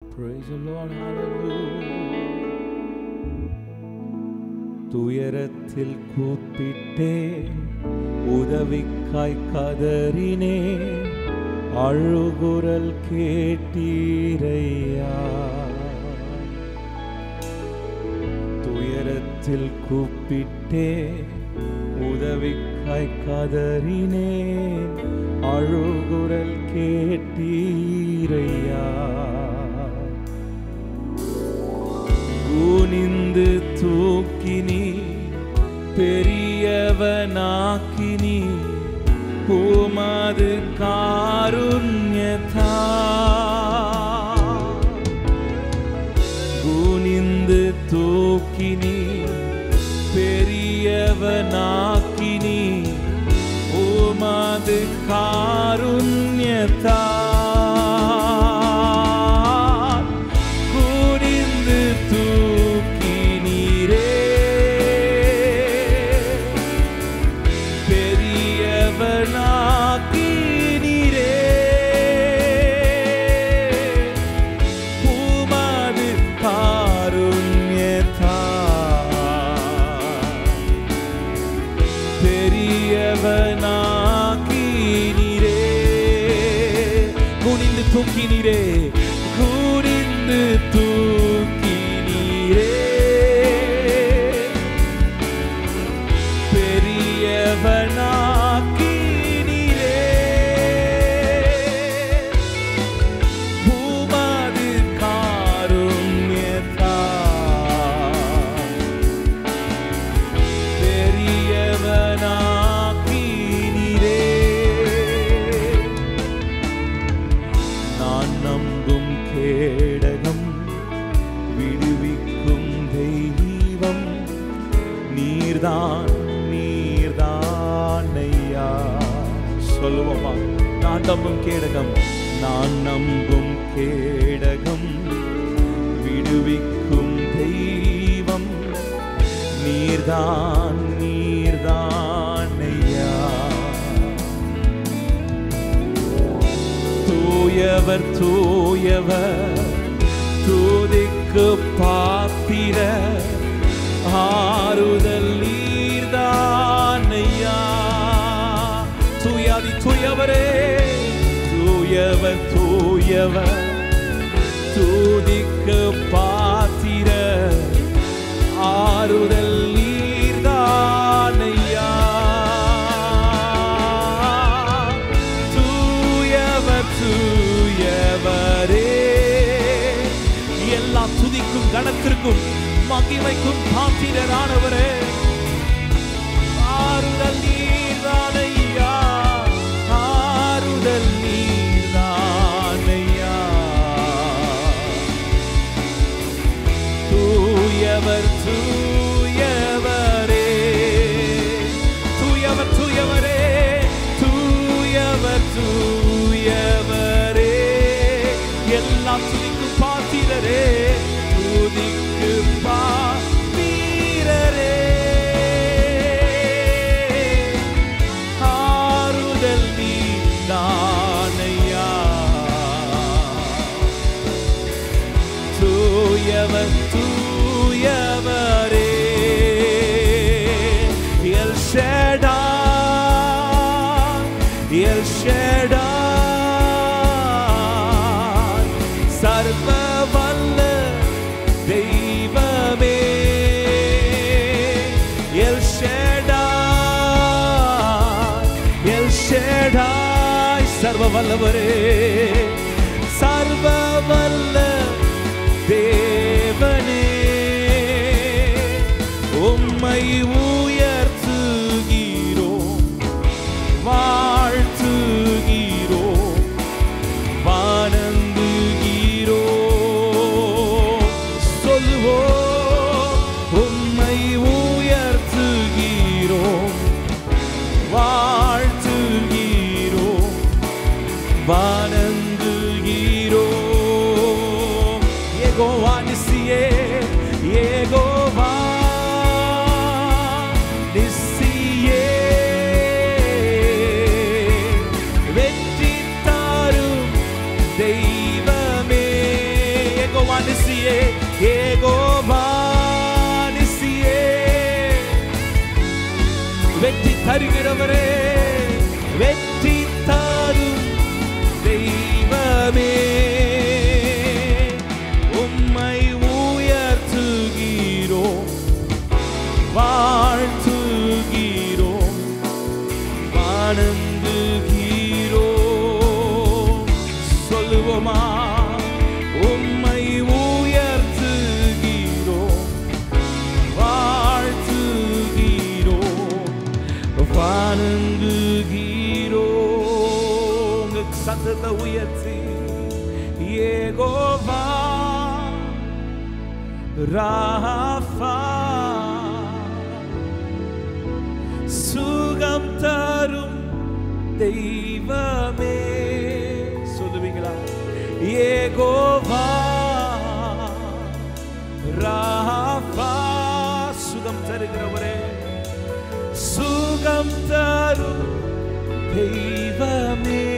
Praise the Lord, hallelujah. துயரத்தில் கூப்பிட்டே உதவிக்காய் கதறினே அழுகுரல் கேட்டீரையா துயரத்தில் கூப்பிட்டே உதவிக்காய் கதறினே அழுகுரல் கேட்டீரையா குனிந்து தூக்கினி பெரியவனாக்கினி உமது காருண்யதா குனிந்து தூக்கினி பெரியவனாக்கினி உமது காருண்யதா குனிந்து தூக்கினீரே பெரியவனாக்கினீரே உமது காருண்யதா பெரியவனாக்கினீரே குனிந்து தூக்கினீரே குனிந்து தூக்கினீரே பெரியவனாக்கினீரே உமது காருண்யதா பெரியவனாக்கினீரே நான் நம்பும் கேடகம் விடுவிக்கும் தெய்வம் நீர்தான் நீர்தான் ஐயா சொல்லுவோமா நான் நம்பும் கேடகம் நான் நம்பும் கேடகம் விடுவிக்கும் தெய்வம் நீர்தான் நீர்தான் ஐயா தூயவர் தூயவர் தூதிக்கு பாத்திர ஆறுதல் நீர்தான் ஐயா தூயாதி தூயவரே தூயவர் தூயவர் தூதிக்கு பாத்திர ஆறுதல் நீர்தான் ஐயா தூயவர் தூயவரே எல்லா துதிக்கும் கணத்திற்கும் மகிமைக்கும் பாத்திரரானவரே ஆறுதல் நீர்தான் ஐயா ஆறுதல் நீர்தான் ஐயா தூயவர் தூயவரே தூயவர் தூயவரே தூயவர் தூயவரே எல்லா துதிக்கு பாத்திரரே துதிக்கு பாத்திரரே ஆறுதல் நீ தானையா தூயவர் தூயவரே எல் ஷேடா எல் ஷேடா சர்வ வல்ல தெய்வமே எல் ஷேடா எல் ஷேடாய் சர்வ வல்லவரே சர்வ வல்ல தேவனே உம்மை உயர்த்துகிறோம் வாழ்த்துகிறோம் வணங்குகிறோம் சொல்லுவோம் உம்மை உயர்த்துகிறோம் வாழ்த்துகிறோம் வா ஏகோவா நிசியே ஏகோவா நிசியே வெற்றி தருகிறவரே வெற்றி தரும் தெய்வமே உம்மை உயர்த்துகிறோம் வாழ்த்துகிறோம் வணங்குகிறோம் சொல்லுவோமா உம்மை உயர்த்துகிறோம் வாழ்த்துகிறோம் வணங்குகிறோம் சத்தத்தை உயர்த்தி ஏகோவா ராஃபா சுகம் தரும் தெய்வமே சொல்லுவீங்களா ஏகோவா ராஃபா சுகம் தருகிறவரே சுகம் தரும் தெய்வமே